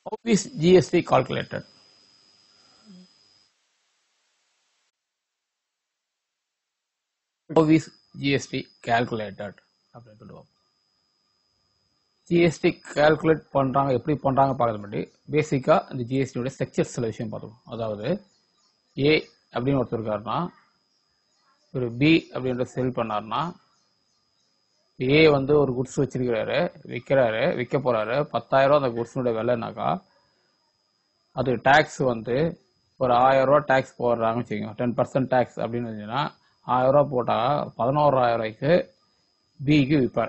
How is GST calculated? How is GST calculated? அப்படின்னு சொல்லுவோம் GST calculate பண்றாங்க எப்படி பண்றாங்க பார்க்கறது முன்னாடி பேசிக்கா இந்த ஜிஎஸ்டியோட ஸ்ட்ரக்சர் சில விஷயம் பார்த்தோம் அதாவது ஏ அப்படின்னு ஒருத்தர் இருக்காருன்னா ஒரு பி அப்படின்ற செல் பண்ணாருன்னா ஏ வந்து ஒரு குட்ஸ் வச்சிருக்கிறாரு விற்கிறாரு விற்க போறாரு பத்தாயிரம் ரூபா அந்த குட்ஸினுடைய விலைனாக்கா அது டேக்ஸ் வந்து ஒரு ஆயிரம் ரூபா டேக்ஸ் போடுறாங்கன்னு வச்சுக்கோங்க டென் பர்சன்ட் டேக்ஸ் அப்படின்னு இருந்துச்சுன்னா ஆயிரம் ரூபா போட்டா பதினோராயிரம் ரூபாய்க்கு பிக்கு விற்பார்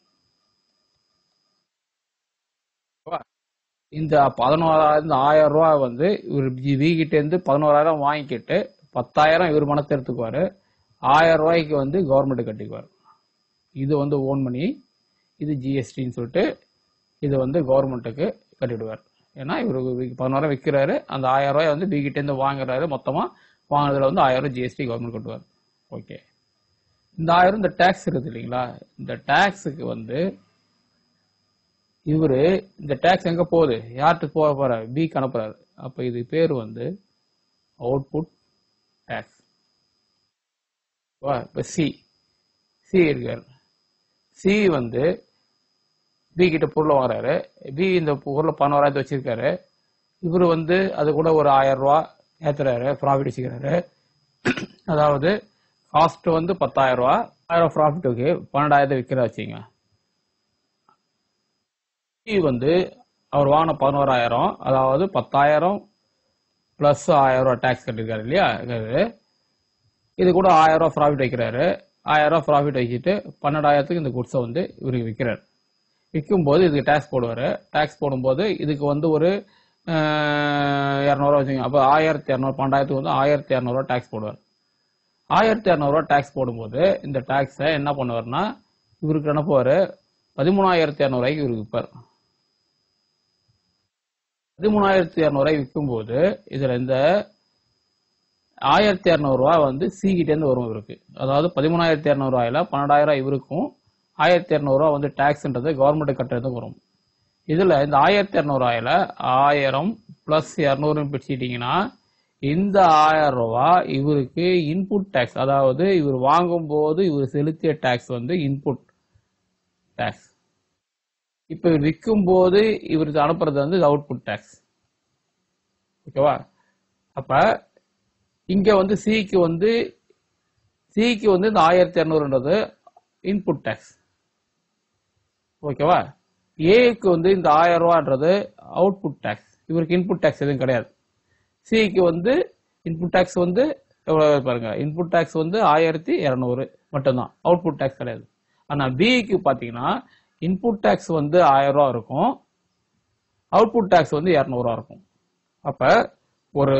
இந்த பதினோராயிரம் இந்த ஆயிரம் ரூபா வந்து இவர் வி கிட்ட இருந்து பதினோராயிரம் வாங்கிக்கிட்டு பத்தாயிரம் இவர் மனத்தை எடுத்துக்குவாரு ஆயிரம் ரூபாய்க்கு வந்து கவர்மெண்ட் கட்டிக்குவார் இது வந்து ஓன் பண்ணி இது ஜிஎஸ்டின்னு சொல்லிட்டு இது வந்து கவர்மெண்ட்டுக்கு கட்டிடுவார் ஏன்னா இவர் பதினோராயிரம் விற்கிறாரு அந்த ஆயிரம் ரூபாய் வந்து பி கிட்ட இருந்து வாங்குறாரு மொத்தமா வாங்குறதுல வந்து ஆயிரம் ரூபாய் ஜிஎஸ்டி கவர்மெண்ட் கட்டுவார் ஓகே இந்த ஆயிரம் இந்த டேக்ஸ் இருக்குது இல்லைங்களா இந்த டேக்ஸுக்கு வந்து இவரு இந்த டேக்ஸ் எங்க போகுது யார்கிட்ட போக போறாரு பிக்கு அனுப்புறாரு அப்ப இது பேர் வந்து அவுட்புட் டேக்ஸ் இப்ப சி சி இருக்காரு சி வந்து பி கிட்ட பொருளை வாங்குறாரு பி இந்த பொருளை பதினோராயிரத்து வச்சிருக்காரு இவர் வந்து அது கூட ஒரு ஆயிரம் ரூபா ஏத்துறாரு ப்ராஃபிட் வச்சுக்கிறாரு அதாவது காஸ்ட் வந்து பத்தாயிரம் ரூபா ஆயிரம் ப்ராஃபிட்டுக்கு பன்னெண்டாயிரத்தை விற்கிற வச்சுங்க சி வந்து அவர் வாங்கின பதினோராயிரம் அதாவது பத்தாயிரம் பிளஸ் ஆயிரம் ரூபா டேக்ஸ் கட்டிருக்காரு இல்லையா இது இது கூட ஆயிரம் ரூபா ப்ராஃபிட் வைக்கிறாரு ஆயிரம் ரூபா ப்ராஃபிட் வச்சுட்டு பன்னெண்டாயிரத்துக்கு இந்த குட்ஸை வந்து இவருக்கு விற்கிறார் விற்கும்போது இதுக்கு டேக்ஸ் போடுவார் டேக்ஸ் போடும்போது இதுக்கு வந்து ஒரு இரநூறுவா வச்சுக்கோங்க அப்போ ஆயிரத்தி இரநூறு பன்னெண்டாயிரத்துக்கு வந்து ஆயிரத்தி இரநூறுவா டேக்ஸ் போடுவார் ஆயிரத்தி இரநூறுவா டேக்ஸ் போடும்போது இந்த டேக்ஸை என்ன பண்ணுவார்னா இவருக்கு அனுப்புவார் பதிமூணாயிரத்தி இரநூறுவாய்க்கு இவருக்கு விற்பார் பதிமூணாயிரத்தி இரநூறுவாய்க்கு விற்கும்போது இதில் இந்த ஆயிரத்தி இரநூறுவா வந்து சி கிட்டேருந்து வரும் இவருக்கு அதாவது பதிமூணாயிரத்தி இரநூறுவாயில பன்னெண்டாயிரம் இவருக்கும் ஆயிரத்தி இரநூறுவா வந்து டேக்ஸ்ன்றது கவர்மெண்ட் கட்டுறது வரும் இதுல இந்த ஆயிரத்தி இரநூறுவாயில ஆயிரம் பிளஸ் இரநூறுன்னு பிடிச்சிட்டீங்கன்னா இந்த ஆயிரம் ரூபா இவருக்கு இன்புட் டேக்ஸ் அதாவது இவர் வாங்கும் போது இவர் செலுத்திய டேக்ஸ் வந்து இன்புட் டேக்ஸ் இப்ப இவர் விற்கும் போது இவருக்கு அனுப்புறது வந்து அவுட்புட் டேக்ஸ் ஓகேவா அப்ப இங்க வந்து சிக்கு வந்து சிக்கு வந்து இந்த ஆயிரத்தி இரநூறுன்றது இன்புட் டேக்ஸ் ஓகேவா ஏக்கு வந்து இந்த ஆயிரம் ரூபான்றது அவுட்புட் டேக்ஸ் இவருக்கு இன்புட் டேக்ஸ் எதுவும் கிடையாது சிக்கு வந்து இன்புட் டேக்ஸ் வந்து எவ்வளவு பாருங்க இன்புட் டேக்ஸ் வந்து ஆயிரத்தி இரநூறு மட்டும்தான் அவுட்புட் டேக்ஸ் கிடையாது ஆனா பிக்கு பாத்தீங்கன்னா இன்புட் டேக்ஸ் வந்து ஆயிரம் ரூபா இருக்கும் அவுட்புட் டேக்ஸ் வந்து இரநூறுவா இருக்கும் அப்ப ஒரு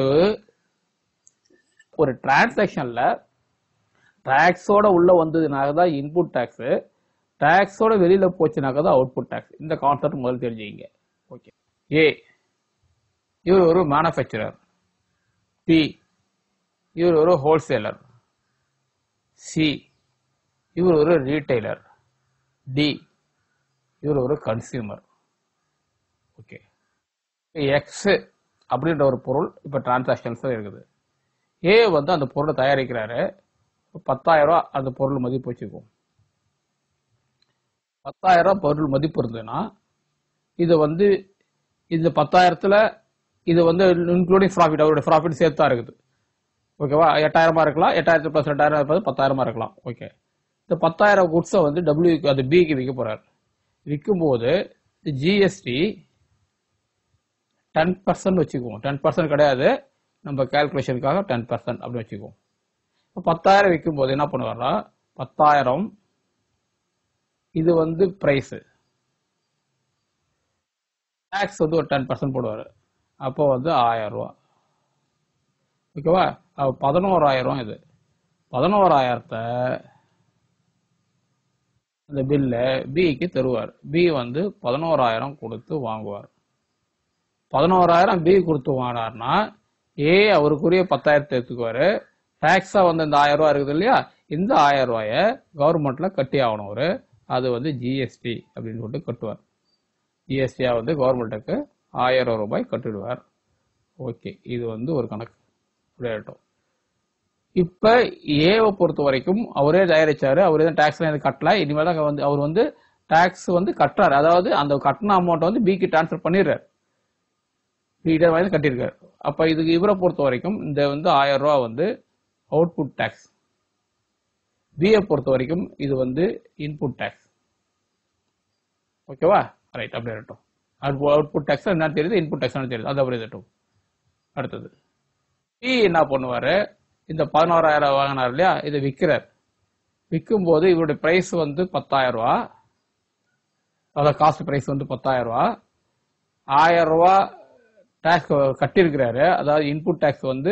ஒரு டிரான்சாக்ஷன்ல டாக்ஸோட உள்ள வந்ததுனால தான் இன்புட் டேக்ஸ் டாக்ஸோட வெளியில போச்சுனாக்க தான் அவுட்புட் டேக்ஸ் இந்த கான்செப்ட் முதல்ல தெரிஞ்சுக்கிங்க ஓகே ஏ இவர் ஒரு மேனுஃபேக்சரர் பி இவர் ஒரு ஹோல்சேலர் சி இவர் ஒரு ரீட்டைலர் டி இவர் ஒரு கன்சியூமர் ஓகே எக்ஸ் அப்படின்ற ஒரு பொருள் இப்ப டிரான்சாக்ஷன்ஸ் இருக்குது ஏ வந்து அந்த பொருளை தயாரிக்கிறாரு பத்தாயிரம் ரூபாய் அந்த பொருள் மதிப்பு வச்சுக்குவோம் பத்தாயிரம் ரூபாய் பொருள் மதிப்பு இருந்ததுன்னா இது வந்து இந்த பத்தாயிரத்துல இது வந்து இன்க்ளூடிங் ப்ராஃபிட் அவருடைய ப்ராஃபிட் சேர்த்து தான் இருக்குது ஓகேவா எட்டாயிரமா இருக்கலாம் எட்டாயிரத்து பிளஸ் ரெண்டாயிரம் இருப்பது பத்தாயிரமா இருக்கலாம் ஓகே இந்த பத்தாயிரம் குட்ஸை வந்து டபிள்யூக்கு அது பிக்கு விற்க போறாரு விற்கும்போது ஜிஎஸ்டி டென் பர்சன்ட் வச்சுக்குவோம் டென் பர்சன்ட் கிடையாது நம்ம கால்குலேஷனுக்காக டென் பர்சன்ட் அப்படின்னு வச்சுக்குவோம் இப்போ பத்தாயிரம் விற்கும் போது என்ன பண்ணுவார்னா பத்தாயிரம் இது வந்து பிரைஸ் டேக்ஸ் வந்து ஒரு டென் பர்சன்ட் போடுவார் அப்போ வந்து ஆயிரம் ரூபா ஓகேவா பதினோராயிரம் இது பதினோராயிரத்தை அந்த பில்லை பிக்கு தருவார் பி வந்து பதினோராயிரம் கொடுத்து வாங்குவார் பதினோராயிரம் பி கொடுத்து வாங்கினார்னா ஏ அவருக்குரிய பத்தாயிரத்தை எடுத்துக்குவாரு டாக்ஸா வந்து இந்த ஆயிரம் ரூபாய் இருக்குது இல்லையா இந்த ஆயிரம் ரூபாய கவர்மெண்ட்ல கட்டி ஆகணும் அவரு அது வந்து ஜிஎஸ்டி அப்படின்னு சொல்லிட்டு கட்டுவார் ஜிஎஸ்டியா வந்து கவர்மெண்ட்டுக்கு ஆயிரம் ரூபாய் கட்டிடுவார் ஓகே இது வந்து ஒரு கணக்கு விளையாட்டும் இப்ப ஏவை பொறுத்த வரைக்கும் அவரே தயாரிச்சாரு அவரே தான் டாக்ஸ் எதுவும் கட்டல இனிமேல் தான் வந்து அவர் வந்து டாக்ஸ் வந்து கட்டுறாரு அதாவது அந்த கட்டின அமௌண்ட்டை வந்து பிக்கு டிரான்ஸ்ஃபர் பண்ணிடுறாரு பீடர் வாங்கி கட்டியிருக்காரு அப்ப இதுக்கு இவரை பொறுத்த வரைக்கும் இந்த வந்து ஆயிரம் ரூபாய் வந்து அவுட்புட் டேக்ஸ் பிஏ பொறுத்த வரைக்கும் இது வந்து இன்புட் டேக்ஸ் ஓகேவா ரைட் அப்படியே இருக்கட்டும் அவுட்புட் டேக்ஸ் என்ன தெரியுது இன்புட் டேக்ஸ் தெரியுது அது அப்படியே இருக்கட்டும் அடுத்தது பி என்ன பண்ணுவாரு இந்த பதினோராயிரம் வாங்கினார் இல்லையா இதை விற்கிறார் விற்கும் போது இவருடைய பிரைஸ் வந்து பத்தாயிரம் ரூபா அதாவது காஸ்ட் பிரைஸ் வந்து பத்தாயிரம் ரூபா ஆயிரம் ரூபா டேக்ஸ் கட்டியிருக்கிறாரு அதாவது இன்புட் டேக்ஸ் வந்து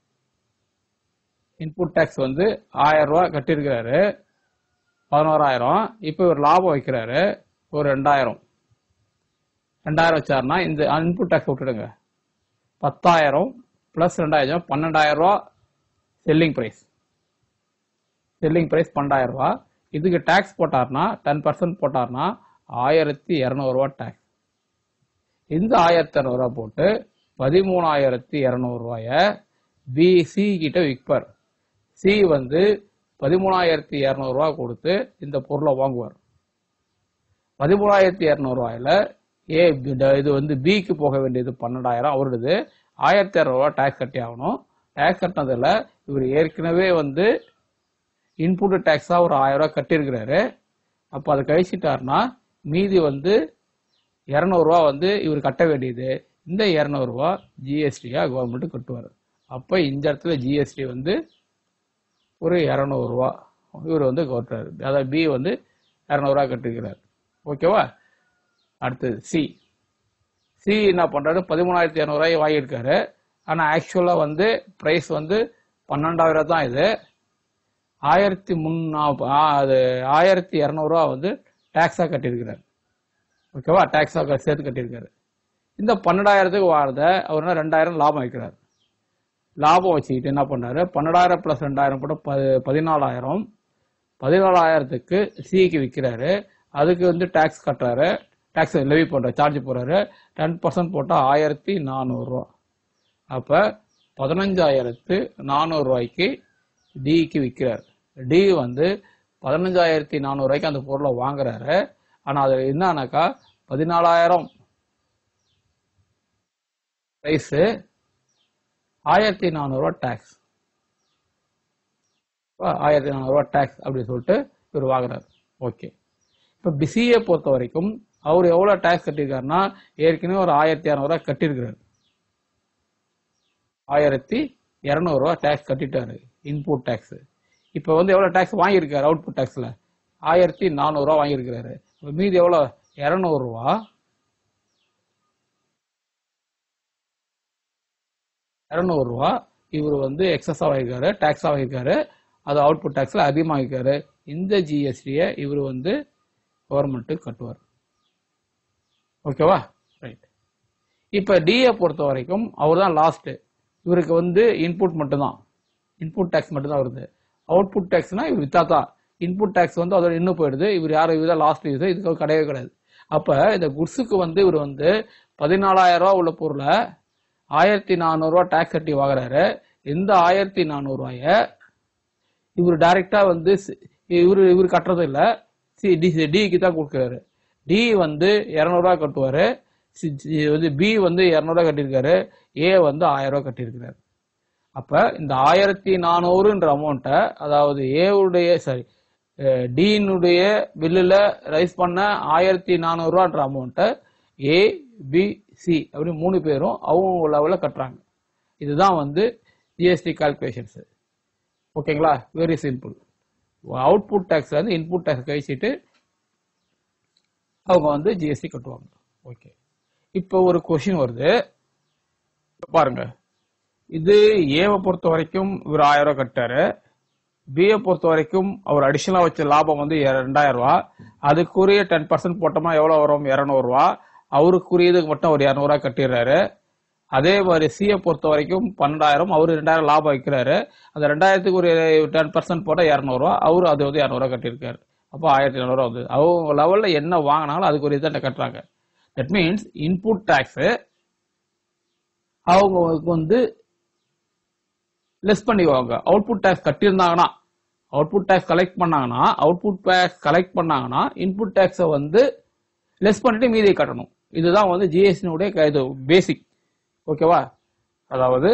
இன்புட் டேக்ஸ் வந்து ஆயிரம் ரூபா கட்டியிருக்கிறாரு பதினோராயிரம் இப்போ இவர் லாபம் வைக்கிறாரு ஒரு ரெண்டாயிரம் ரெண்டாயிரம் வச்சாருன்னா இந்த இன்புட் டேக்ஸ் விட்டுடுங்க பத்தாயிரம் பிளஸ் ரெண்டாயிரம் பன்னெண்டாயிரம் ரூபா செல்லிங் பிரைஸ் செல்லிங் பிரைஸ் பன்னெண்டாயிரம் ரூபா இதுக்கு டேக்ஸ் போட்டார்னா டென் பர்சன்ட் போட்டார்னா ஆயிரத்தி இரநூறுவா டேக்ஸ் இந்த ஆயிரத்தி இரநூறுவா போட்டு பதிமூணாயிரத்தி இரநூறுவாய பி சி கிட்ட விற்பார் சி வந்து பதிமூணாயிரத்தி இரநூறுவா கொடுத்து இந்த பொருளை வாங்குவார் பதிமூணாயிரத்தி இரநூறுவாயில ஏ இது வந்து பிக்கு போக வேண்டியது பன்னெண்டாயிரம் அவருடையது ஆயிரத்தி இரநூறுவா டேக்ஸ் கட்டி ஆகணும் டேக்ஸ் கட்டினதுல இவர் ஏற்கனவே வந்து இன்புட் டேக்ஸா ஒரு ஆயிரம் ரூபாய் கட்டியிருக்கிறாரு அப்ப அதை கழிச்சிட்டாருன்னா மீதி வந்து இரநூறுவா வந்து இவர் கட்ட வேண்டியது இந்த இரநூறுவா ஜிஎஸ்டியா கவர்மெண்ட் கட்டுவார் அப்ப இந்த இடத்துல ஜிஎஸ்டி வந்து ஒரு இரநூறுவா இவர் வந்து கட்டுறாரு அதாவது பி வந்து இரநூறுவா கட்டிருக்கிறார் ஓகேவா அடுத்தது சி சி என்ன பண்றாரு பதிமூணாயிரத்தி இரநூறுவாய் வாங்கியிருக்காரு ஆனா ஆக்சுவலா வந்து பிரைஸ் வந்து பன்னெண்டாயிரம் தான் இது ஆயிரத்தி முன்னா அது ஆயிரத்தி இரநூறுவா வந்து டேக்ஸா கட்டியிருக்கிறார் ஓகேவா டேக்ஸா சேர்த்து கட்டியிருக்காரு இந்த பன்னெண்டாயிரத்துக்கு வாரத அவர் என்ன ரெண்டாயிரம் லாபம் வைக்கிறார் லாபம் வச்சுக்கிட்டு என்ன பண்ணாரு பன்னெண்டாயிரம் பிளஸ் ரெண்டாயிரம் போட்டு ப பதினாலாயிரம் பதினாலாயிரத்துக்கு சிக்கு விற்கிறாரு அதுக்கு வந்து டேக்ஸ் கட்டுறாரு டேக்ஸ் லெவி பண்றாரு சார்ஜ் போடுறாரு டென் பர்சன்ட் போட்டால் ஆயிரத்தி நானூறுரூவா அப்போ பதினஞ்சாயிரத்து நானூறுரூவாய்க்கு டிக்கு விற்கிறார் டி வந்து பதினஞ்சாயிரத்தி நானூறுரூவாய்க்கு அந்த பொருளை வாங்குறாரு ஆனால் அது என்னன்னாக்கா பதினாலாயிரம் ப்ரைஸு ஆயிரத்தி நானூறுரூவா டேக்ஸ் ஆயிரத்தி நானூறுரூவா டேக்ஸ் அப்படின்னு சொல்லிட்டு இவர் வாங்குறாரு ஓகே இப்போ பிசியை பொறுத்த வரைக்கும் அவர் எவ்வளோ டேக்ஸ் கட்டியிருக்காருன்னா ஏற்கனவே ஒரு ஆயிரத்தி இரநூறுவா கட்டியிருக்கிறாரு ஆயிரத்தி இரநூறுவா டேக்ஸ் கட்டிட்டாரு இன்புட் டேக்ஸ் இப்போ வந்து எவ்வளோ டேக்ஸ் வாங்கியிருக்காரு அவுட்புட் டேக்ஸில் ஆயிரத்தி நானூறுரூவா வாங்கியிருக்கிறாரு இப்போ மீதி எவ்வளோ இரநூறுவா இரநூறுவா இவர் வந்து எக்ஸஸாக வாங்கியிருக்காரு டேக்ஸாக வாங்கியிருக்காரு அது அவுட்புட் டேக்ஸில் அதிகமாக வாங்கியிருக்காரு இந்த ஜிஎஸ்டியை இவர் வந்து கவர்மெண்ட்டுக்கு கட்டுவார் ஓகேவா ரைட் இப்போ டிஏ பொறுத்த வரைக்கும் அவர் தான் லாஸ்ட்டு இவருக்கு வந்து இன்புட் மட்டும்தான் இன்புட் டேக்ஸ் மட்டும்தான் வருது அவுட்புட் டேக்ஸ்னா இவர் வித்தா தான் இன்புட் டேக்ஸ் வந்து அதோட இன்னும் போயிடுது இவர் யாரும் இவர் லாஸ்ட் யூஸ் இதுக்கு கிடையவே கிடையாது அப்போ இந்த குட்ஸுக்கு வந்து இவர் வந்து பதினாலாயிரம் ரூபா உள்ள பொருளை ஆயிரத்தி நானூறுரூவா டேக்ஸ் கட்டி வாங்குறாரு இந்த ஆயிரத்தி நானூறுரூவாய இவர் டைரக்டா வந்து இவர் இவர் கட்டுறது இல்லை சி டி டிக்கு தான் கொடுக்குறாரு டி வந்து இரநூறுவா கட்டுவாரு சி- சி- வந்து பி வந்து இரநூறுவா கட்டியிருக்காரு ஏ வந்து ஆயிரம் ரூபாய் கட்டியிருக்கிறாரு அப்ப இந்த ஆயிரத்தி நானூறுன்ற அமௌண்ட்டை அதாவது ஏவுடைய சாரி டீனுடைய பில்லுல ரைஸ் பண்ண ஆயிரத்தி நானூறுவான்ற அமௌண்ட்டை ஏ பி சி அப்படி மூணு பேரும் அவங்க லெவலில் கட்டுறாங்க இதுதான் வந்து ஜிஎஸ்டி கால்குலேஷன்ஸ் ஓகேங்களா வெரி சிம்பிள் அவுட்புட் டேக்ஸ் வந்து இன்புட் டேக்ஸ் கழிச்சிட்டு அவங்க வந்து ஜிஎஸ்டி கட்டுவாங்க ஓகே இப்போ ஒரு கொஷின் வருது இப்ப பாருங்க இது ஏவை பொறுத்த வரைக்கும் இவர் ஆயிரம் ரூபாய் கட்டாரு பிஏ பொறுத்த வரைக்கும் அவர் அடிஷனலா வச்ச லாபம் வந்து இர- ரெண்டாயிரம் ரூபாய் அதுக்குரிய டென் பர்சன்ட் போட்டோமா எவ்வளவு வரும் இருநூறு ரூபா அவருக்குரியதுக்கு மட்டும் ஒரு இரநூறுவா கட்டிடுறாரு அதே மாதிரி சிஏ பொறுத்த வரைக்கும் பன்னெண்டாயிரம் அவரு ரெண்டாயிரம் லாபம் வைக்கிறாரு அந்த ரெண்டாயிரத்துக்கு ஒரு டென் பர்சன்ட் போட்டால் இரநூறுவா அவரு அது வந்து இரநூறுவா கட்டியிருக்காரு அப்போ ஆயிரத்தி இரநூறுவா வந்து அவங்க லெவலில் என்ன வாங்கினாலும் அதுக்கு ஒரு இதை கட்டுறாங்க தட் மீன்ஸ் இன்புட் டேக்ஸ் அவங்களுக்கு வந்து லெஸ் பண்ணிக்குவாங்க அவுட்புட் டேக்ஸ் கட்டியிருந்தாங்கன்னா அவுட்புட் டேக்ஸ் கலெக்ட் பண்ணாங்கன்னா அவுட்புட் டேக்ஸ் கலெக்ட் பண்ணாங்கன்னா இன்புட் டேக்ஸை வந்து லெஸ் பண்ணிட்டு மீதியை கட்டணும் இதுதான் வந்து ஜிஎஸ்டினுடைய இது பேசிக் ஓகேவா அதாவது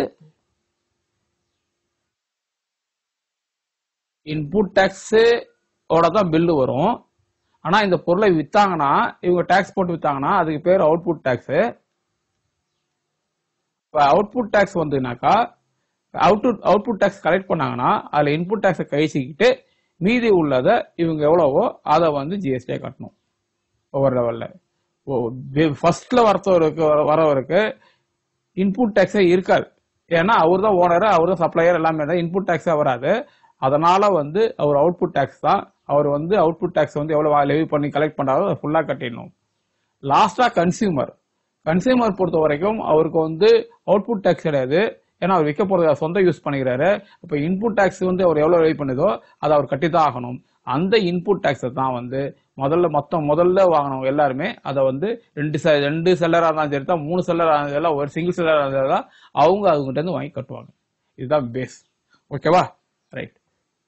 இன்புட் டேக்ஸ் ஓட தான் பில்லு வரும் ஆனா இந்த பொருளை வித்தாங்கன்னா இவங்க டேக்ஸ் போட்டு வித்தாங்கன்னா அதுக்கு பேர் அவுட்புட் டேக்ஸ் இப்போ அவுட்புட் டேக்ஸ் வந்துனாக்கா அவுட்புட் அவுட்புட் டேக்ஸ் கலெக்ட் பண்ணாங்கன்னா அதுல இன்புட் டேக்ஸை கழிச்சிக்கிட்டு மீதி உள்ளதை இவங்க எவ்வளவோ அதை வந்து ஜிஎஸ்டியை கட்டணும் ஒவ்வொரு லெவல்ல ஃபர்ஸ்ட்ல வரத்தவருக்கு வரவருக்கு இன்புட் டேக்ஸே இருக்காது ஏன்னா அவர் தான் ஓனர் அவர் தான் சப்ளையர் எல்லாமே தான் இன்புட் டேக்ஸே வராது அதனால வந்து அவர் அவுட்புட் டேக்ஸ் தான் அவர் வந்து அவுட்புட் டேக்ஸ் வந்து எவ்வளவு லெவி பண்ணி கலெக்ட் பண்ணாரோ அதை ஃபுல்லா கட்டிடணும் லாஸ்டா கன்சியூமர் கன்சியூமர் பொறுத்த வரைக்கும் அவருக்கு வந்து அவுட்புட் டேக்ஸ் கிடையாது ஏன்னா அவர் விற்க போறது சொந்த யூஸ் பண்ணிக்கிறாரு இப்போ இன்புட் டேக்ஸ் வந்து அவர் எவ்வளவு லெவி பண்ணுதோ அதை அவர் கட்டி தான் ஆகணும் அந்த இன்புட் டேக்ஸை தான் வந்து முதல்ல மொத்தம் முதல்ல வாங்கினவங்க எல்லாருமே அதை வந்து ரெண்டு செ- ரெண்டு செல்லராக இருந்தாலும் சரி தான் மூணு செல்லராக இருந்தாலும் ஒரு சிங்கிள் செல்லராக இருந்தாலும் தான் அவங்க அவங்ககிட்ட இருந்து வாங்கி கட்டுவாங்க இதுதான் பேஸ் ஓகேவா ரைட்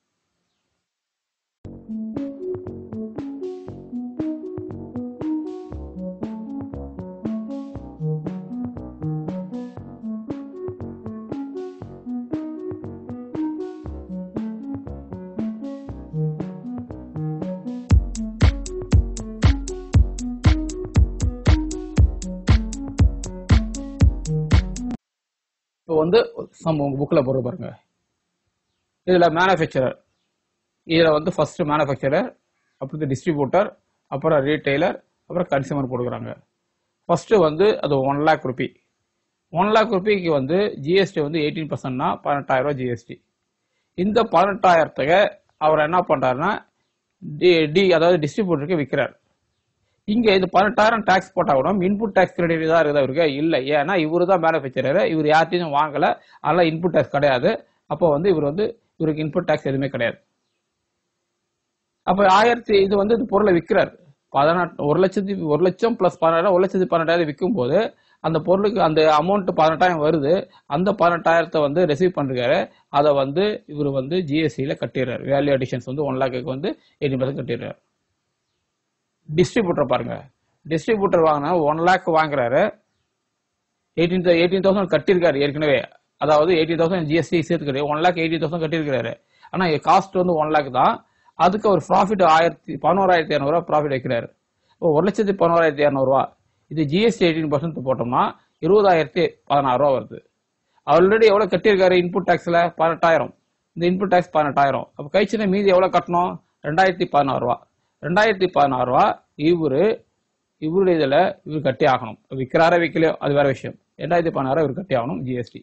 இப்போ வந்து சம் உங்க புக்ல போட்டு பாருங்க இதுல மேனுஃபேக்சரர் இதுல வந்து ஃபர்ஸ்ட் மேனுஃபேக்சரர் அப்புறம் டிஸ்ட்ரிபியூட்டர் அப்புறம் ரீட்டைலர் அப்புறம் கன்சியூமர் போட்டுக்கிறாங்க ஃபர்ஸ்ட் வந்து அது one lakh rupee one lakh ருபிக்கு வந்து ஜிஎஸ்டி வந்து எயிட்டீன் பர்சன்ட்னா பதினெட்டாயிரம் ரூபாய் ஜிஎஸ்டி இந்த பதினெட்டாயிரத்துக்கு அவர் என்ன பண்றாருன்னா டி டி அதாவது டிஸ்ட்ரிபியூட்டருக்கு விற்கிறார் இங்க இது பதினெட்டாயிரம் டாக்ஸ் போட்டா கூட இன்புட் டாக்ஸ் கிரெடிட் தான் இருக்குதா இருக்கு இல்ல ஏன்னா இவரு தான் மேனுஃபேக்சரர் இவர் யார்ட்டையும் வாங்கல அதனால இன்புட் டாக்ஸ் கிடையாது அப்போ வந்து இவர் வந்து இவருக்கு இன்புட் டாக்ஸ் எதுவுமே கிடையாது அப்ப ஆயிரத்தி இது வந்து இந்த பொருளை விற்கிறார் பதினெட்டு ஒரு லட்சத்தி ஒரு லட்சம் பிளஸ் பதினெட்டாயிரம் ஒரு லட்சத்தி பன்னெண்டாயிரம் விற்கும் போது அந்த பொருளுக்கு அந்த அமௌண்ட் பதினெட்டாயிரம் வருது அந்த பதினெட்டாயிரத்தை வந்து ரிசீவ் பண்றாரு அதை வந்து இவர் வந்து ஜிஎஸ்டியில கட்டிடுறாரு வேல்யூ அடிஷன்ஸ் வந்து ஒன் லேக்கு வந்து எயிட்டி பர்சன்ட் கட்டிடுறாரு டிஸ்ட்ரிபியூட்டர் பாருங்க டிஸ்ட்ரிபியூட்டர் வாங்கினா ஒன் லேக் வாங்குறாரு எயிட்டீன் எயிட்டீன் தௌசண்ட் கட்டியிருக்காரு ஏற்கனவே அதாவது எயிட்டீன் தௌசண்ட் ஜிஎஸ்டி சேர்த்துக்கிறாரு ஒன் லேக் எயிட்டி தௌசண்ட் கட்டியிருக்காரு ஆனா காஸ்ட் வந்து ஒன் லேக் தான் அதுக்கு ஒரு ப்ராஃபிட் ஆயிரத்தி பதினோராயிரத்தி இரநூறுவா ப்ராஃபிட் வைக்கிறாரு இப்போ ஒரு லட்சத்தி பதினோராயிரத்தி இரநூறுவா இது ஜிஎஸ்டி எயிட்டீன் பர்சன்ட் போட்டோம்னா இருபதாயிரத்தி பதினாறு ரூபா வருது ஆல்ரெடி எவ்வளவு கட்டியிருக்காரு இன்புட் டாக்ஸ்ல பதினெட்டாயிரம் இந்த இன்புட் டாக்ஸ் பதினெட்டாயிரம் அப்போ கழிச்சுனா மீதி எவ்வளவு கட்டணும் ரெண்டாயிரத்தி பதினாறு ரூபா ரெண்டாயிரத்தி பதினாறு ரூபா இவரு இவருடைய இதுல இவர் கட்டி ஆகணும் விற்கிறாரா விற்கலையோ அது வேற விஷயம் ரெண்டாயிரத்தி பதினாறு இவர் கட்டி ஆகணும் ஜிஎஸ்டி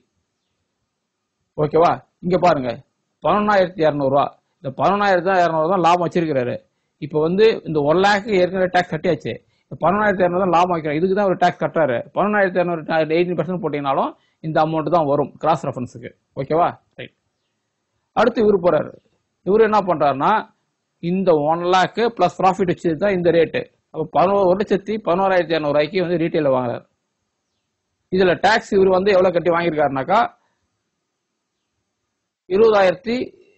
ஓகேவா இங்க பாருங்க பதினொன்னாயிரத்தி இரநூறுவா இந்த பதினொன்னாயிரத்தி இரநூறு தான் லாபம் வச்சிருக்கிறாரு இப்போ வந்து இந்த ஒன் லேக் ஏற்கனவே டேக்ஸ் கட்டியாச்சு இந்த பதினொன்னாயிரத்தி இரநூறு தான் லாபம் வைக்கிறார் இதுக்கு தான் ஒரு டேக்ஸ் கட்டுறாரு பதினொன்னாயிரத்தி இரநூறு எயிட்டீன் பர்சன்ட் போட்டீங்கனாலும் இந்த அமௌண்ட் தான் வரும் கிராஸ் ரெஃபரன்ஸுக்கு ஓகேவா ரைட் அடுத்து இவர் போறாரு இவர் என்ன பண்றாருன்னா இந்த ஒன் லேக் பிளஸ் ப்ராஃபிட் வச்சது தான் இந்த ரேட்டு அப்போ பதினோரு ஒரு லட்சத்தி பதினோராயிரத்தி இரநூறுவாய்க்கு வந்து ரீட்டைல வாங்குறாரு இதுல டாக்ஸ் இவர் வந்து எவ்வளவு கட்டி வாங்கியிருக்காருனாக்கா இருபதாயிரத்தி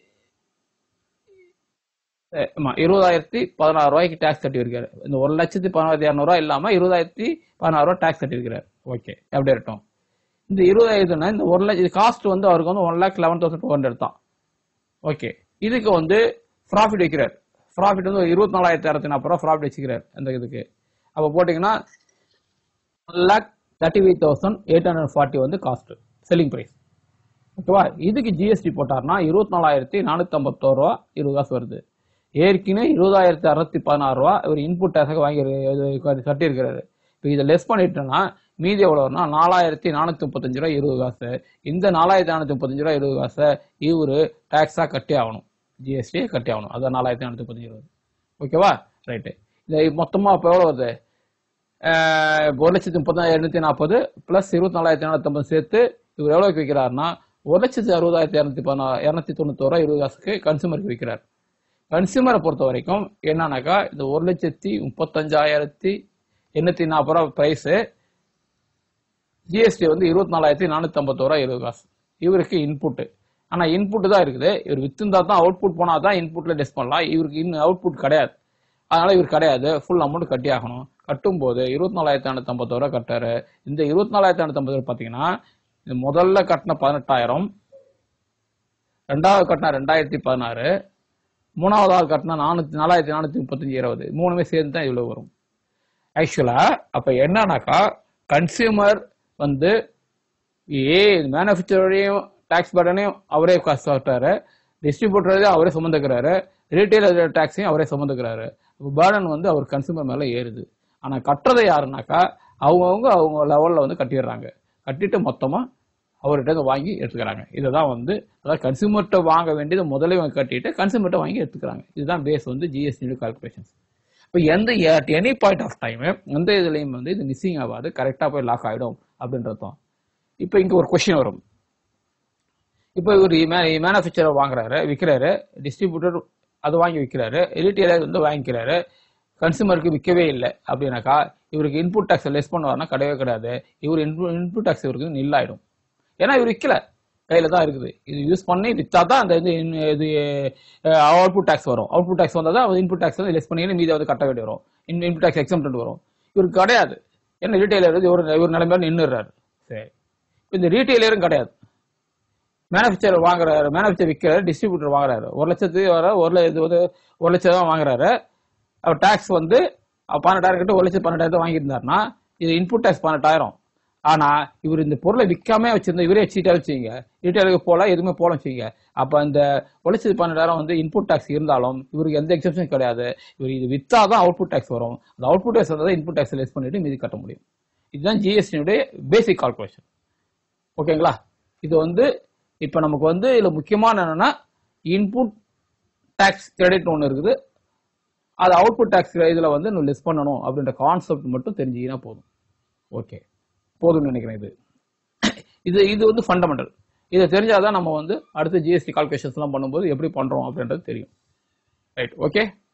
அஹ் ஆமா இருபதாயிரத்தி பதினாறு ரூபாய்க்கு டாக்ஸ் கட்டியிருக்காரு இந்த ஒரு லட்சத்தி பதினாயிரத்தி இரநூறுவா இல்லாம இருபதாயிரத்தி பதினாறு ரூபாய் டாக்ஸ் கட்டியிருக்காரு ஓகே எப்படி இருக்கட்டும் இந்த இருபதாயிரத்துனா இந்த ஒரு லட்சம் காஸ்ட் வந்து அவருக்கு வந்து one lakh eleven thousand two hundred தான் ஓகே இதுக்கு வந்து ப்ராஃபிட் வைக்கிறார் ப்ராஃபிட் வந்து இருபத்தி நாலாயிரத்தி அறுபத்தி நாற்பது ரூபா ப்ராஃபிட் வச்சுக்கிறார் அந்த இதுக்கு அப்போ போட்டிங்கன்னா one lakh thirty eight thousand eight hundred forty வந்து காஸ்ட் செல்லிங் ப்ரைஸ் ஓகேவா இதுக்கு ஜிஎஸ்டி போட்டார்னா இருபத்தி நாலாயிரத்தி நானூத்தி ஐம்பத்தோரு ரூபா இருபது காசு வருது ஏற்கனவே இருபதாயிரத்தி அறுநூத்தி பதினாறு ரூபா இவர் இன்புட் டேக்ஸாக வாங்கி இது கட்டியிருக்கிறாரு இப்போ இதை லெஸ் பண்ணிட்டோம்னா மீதி எவ்வளோ வரும்னா நாலாயிரத்தி நானூத்தி முப்பத்தஞ்சு ரூபா இருபது காசு இந்த நாலாயிரத்தி நானூத்தி முப்பத்தஞ்சு ரூபா இருபது காசை இவரு டேக்ஸாக கட்டி ஆகணும் ஜிஎஸ்டி கட்டி ஆகணும் அதான் நாலாயிரத்தி நானூத்தி முப்பத்தஞ்சு ரூபா ஓகேவா ரைட்டு இது மொத்தமா இப்போ எவ்வளோ வருது அஹ் ஒரு லட்சத்தி முப்பதாயிரம் எழுநூத்தி நாற்பது பிளஸ் இருபத்தி நாலாயிரத்தி நானூத்தி சேர்த்து இவர் எவ்வளவுக்கு விற்கிறாருன்னா ஒரு லட்சத்தி அறுபதாயிரத்தி இரநூத்தி பதினா இரநூத்தி தொண்ணூத்தோரு ரூபா இருபது காசுக்கு கன்சூமருக்கு விற்கிறார் கன்சூமரை பொறுத்த வரைக்கும் என்னன்னாக்கா இந்த ஒரு லட்சத்தி முப்பத்தஞ்சாயிரத்தி எண்ணூத்தி நாற்பது ரூபா பிரைஸ் ஜிஎஸ்டி வந்து இருபத்தி நாலாயிரத்தி நானூத்தி ஐம்பத்தோரு ரூபா இருபது காசு இவருக்கு இன்புட் ஆனா இன்புட் தான் இருக்குது இவர் வித்திருந்தா தான் அவுட்புட் போனா தான் இன்புட்ல டெஸ்ட் பண்ணலாம் இவருக்கு இன்னும் அவுட்புட் கிடையாது அதனால இவர் கிடையாது ஃபுல் அமௌண்ட் கட்டி ஆகணும் கட்டும் போது இருபத்தி நாலாயிரத்தி நானூத்தி ஐம்பத்தோரு ரூபா கட்டாரு இந்த இருபத்தி நாலாயிரத்தி நானூத்தி ஐம்பது ரூபா பாத்தீங்கன்னா இது முதல்ல கட்டின பதினெட்டாயிரம் ரெண்டாவது கட்டின ரெண்டாயிரத்தி பதினாறு மூணாவது ஆள் கட்டினா நானூத்தி நாலாயிரத்தி நானூத்தி முப்பத்தஞ்சு இருபது மூணுமே சேர்ந்து தான் இவ்வளவு வரும் ஆக்சுவலா அப்ப என்னன்னாக்கா கன்சியூமர் வந்து ஏ மேனுஃபேக்சரையும் டாக்ஸ் பர்டனையும் அவரே காசு கட்டுறாரு டிஸ்ட்ரிபியூட்டரையும் அவரே சுமந்துக்கிறாரு ரீட்டைலர் டாக்ஸையும் அவரே சுமந்துக்கிறாரு பேர்டன் வந்து அவர் கன்சியூமர் மேல ஏறுது ஆனா கட்டுறது யாருனாக்கா அவங்கவுங்க அவங்க லெவல்ல வந்து கட்டிடுறாங்க கட்டிட்டு மொத்தமா அவர்கிட்ட இருந்து வாங்கி எடுத்துக்கிறாங்க இதுதான் வந்து அதாவது கன்சியூமர்கிட்ட வாங்க வேண்டியது முதல்ல இவங்க கட்டிட்டு கன்சியூமர்கிட்ட வாங்கி எடுத்துக்கிறாங்க இதுதான் பேஸ் வந்து ஜிஎஸ்டி கால்குலேஷன்ஸ் இப்போ எந்த at any point of time எந்த இதுலையும் வந்து இது மிஸ்ஸிங் ஆகாது கரெக்டாக போய் லாக் ஆகிடும் அப்படின்றது தான் இப்போ இங்கே ஒரு கொஸ்டின் வரும் இப்போ இவர் மேனுஃபேக்சரர் வாங்குறாரு விற்கிறாரு டிஸ்ட்ரிபியூட்டர் அது வாங்கி விற்கிறாரு ரீட்டெயிலர் வந்து வாங்கிக்கிறாரு கன்சூமருக்கு விற்கவே இல்லை அப்படின்னாக்கா இவருக்கு இன்புட் டேக்ஸ் லெஸ் பண்ணுவார்னா கிடையவே கிடையாது இவர் இன்புட் டேக்ஸ் இவருக்கு நில் ஆயிடும் ஏன்னா இவர் விற்கல கையில தான் இருக்குது இது யூஸ் பண்ணி விற்றா தான் அந்த இது in- இது அவுட்புட் டேக்ஸ் வரும் அவுட்புட் டேக்ஸ் வந்தால் தான் இன்புட் டேக்ஸ் வந்து லெஸ் பண்ணி மீதி வந்து கட்ட வேண்டி வரும் இன்புட் டேக்ஸ் எக்ஸம்ட் வரும் இவருக்கு கிடையாது ஏன்னா ரீட்டைலர் இவர் இவர் நிலைமையில நின்றுறாரு சரி இப்ப இந்த ரீட்டைலரும் கிடையாது மேனுஃபேக்சர் வாங்குறாரு மேனுஃபேக்சர் விற்கிறாரு டிஸ்ட்ரிபியூட்டர் வாங்குறாரு ஒரு லட்சத்துக்கு வர ஒரு ல- இது வந்து ஒரு லட்சம் தான் வாங்குறாரு அவர் டாக்ஸ் வந்து அஹ் பன்னெண்டாயிரம் கிட்ட ஒரு லட்சம் பன்னெண்டாயிரத்தை வாங்கியிருந்தாருன்னா இது இன்புட் டாக்ஸ் பன்னெண்டாயிரம் ஆனா இவர் இந்த பொருளை விற்காம வச்சிருந்த இவரே சீட்டா வச்சுங்க ரீட்டைலுக்கு போல எதுவுமே போல வச்சுங்க அப்ப இந்த ஒரு லட்சத்து பன்னெண்டாயிரம் வந்து இன்புட் டாக்ஸ் இருந்தாலும் இவருக்கு எந்த எக்ஸப்ஷன் கிடையாது இவர் இது வித்தாதான் அவுட்புட் டாக்ஸ் வரும் அந்த அவுட்புட் டாக்ஸ் வந்தால் இன்புட் டாக்ஸ் லெஸ் பண்ணிட்டு மீதி கட்ட முடியும் இதுதான் ஜிஎஸ்டியுடைய பேசிக் கால்குலேஷன் ஓகேங்களா இது வந்து இப்போ நமக்கு வந்து இதுல முக்கியமான என்னன்னா இன்புட் டேக்ஸ் கிரெடிட் ஒன்று இருக்குது அது அவுட்புட் டேக்ஸ் இதுல வந்து இன்னும் லெஸ் பண்ணணும் அப்படின்ற கான்செப்ட் மட்டும் தெரிஞ்சுக்கினா போதும் ஓகே போதும்னு நினைக்கிறேன் இது இது இது வந்து ஃபண்டமெண்டல் இதை தெரிஞ்சாதான் நம்ம வந்து அடுத்த ஜிஎஸ்டி கால்குலேஷன்ஸ்லாம் பண்ணும்போது எப்படி பண்றோம் அப்படின்றது தெரியும் ரைட் ஓகே